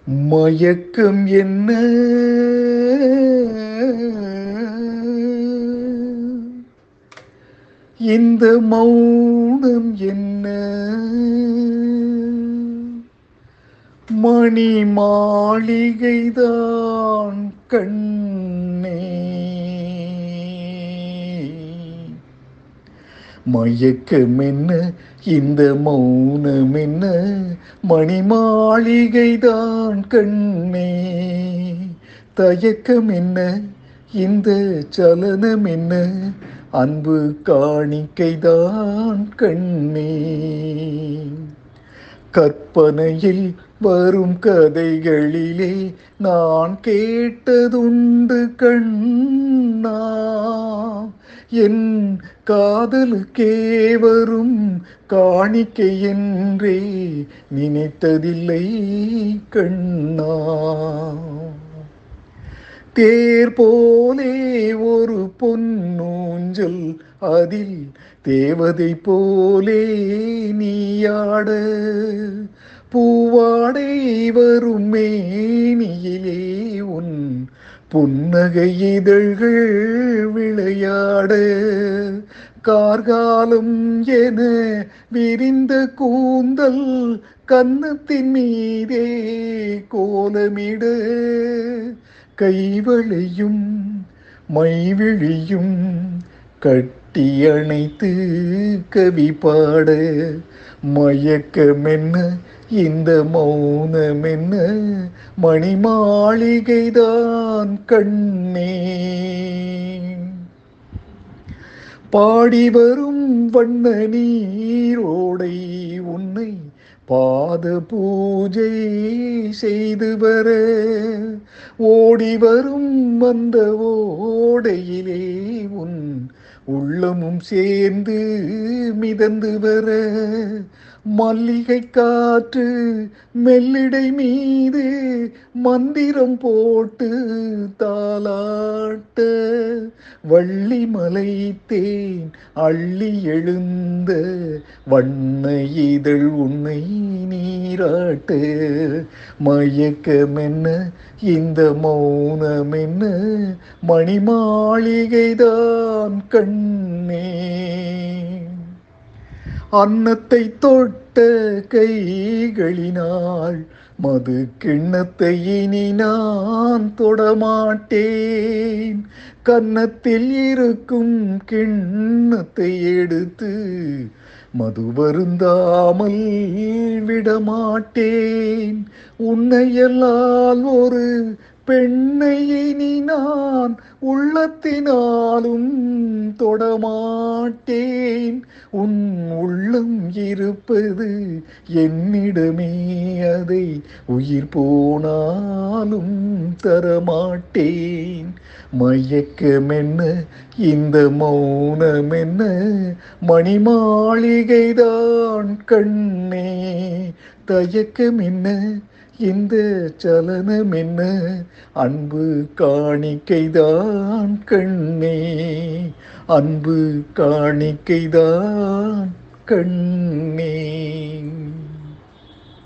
மயக்கம் என்ன இந்த மௌனம் என்ன மணி மாளிகைதான் கண்ணே மயக்கம் என்ன இந்த மௌனம் என்ன மணி மாளிகைதான் கண்ணே தயக்கம் என்ன இந்த சலனம் என்ன அன்பு காணிக்கைதான் கண்ணே கற்பனையில் வரும் கதைகளிலே நான் கேட்டதுண்டு கண்ணா என் காதலுக்கே வரும் காணிக்கை என்றே நினைத்ததில்லை கண்ணா தேர் போலே ஒரு பொன்னூஞ்சல் அதில் தேவதை போலே நீயாட பூவாடை வரும் மேனியிலே உன் புன்னகை இதழ்கள் விளையாட கார்காலம் என விரிந்த கூந்தல் கன்னத்தின் மீதே கோலமிட கைவளையும் மைவிழியும் கட்டி அணைத்து கவி பாட மயக்கமென்ன இந்த மௌனமென்ன மணி மாளிகைதான் கண்ணே பாடி வரும் வண்ண நீரோடை உன்னை பாத பூஜை செய்து வர ஓடி வரும் அந்த ஓடையிலே உன் உள்ளமும் சேர்ந்து மிதந்து வர மல்லிகை காற்று மெல்லிடை மீது மந்திரம் போட்டு தாலாட்ட வள்ளி மலை தேன் அள்ளி எழுந்த வண்ண இதழ் உன்னை நீராட்ட மயக்கமென்ன இந்த மௌனமென்ன மணி மாளிகைதான் கண்ணே அன்னத்தை தொட்ட கைகளினால் மது கிண்ணத்தை இனி நான் தொடமாட்டேன் கன்னத்தில் இருக்கும் கிண்ணத்தை எடுத்து மது வருந்தாமல் விடமாட்டேன் உன்னையல்லால் ஒரு பெண்ணை இனி நான் உள்ளத்தினாலும் தொடமாட்டேன் உன் உள்ளம் இருப்பது என்னிடமே அதை உயிர் போனாலும் தரமாட்டேன் மயக்கமென்ன இந்த மௌனமென்ன மணி மாளிகைதான் கண்ணே தயக்கம் என்ன இந்த சலனம் என்ன அன்பு காணிக்கைதான் கண்ணே அன்பு காணிக்கைதான் கண்ணே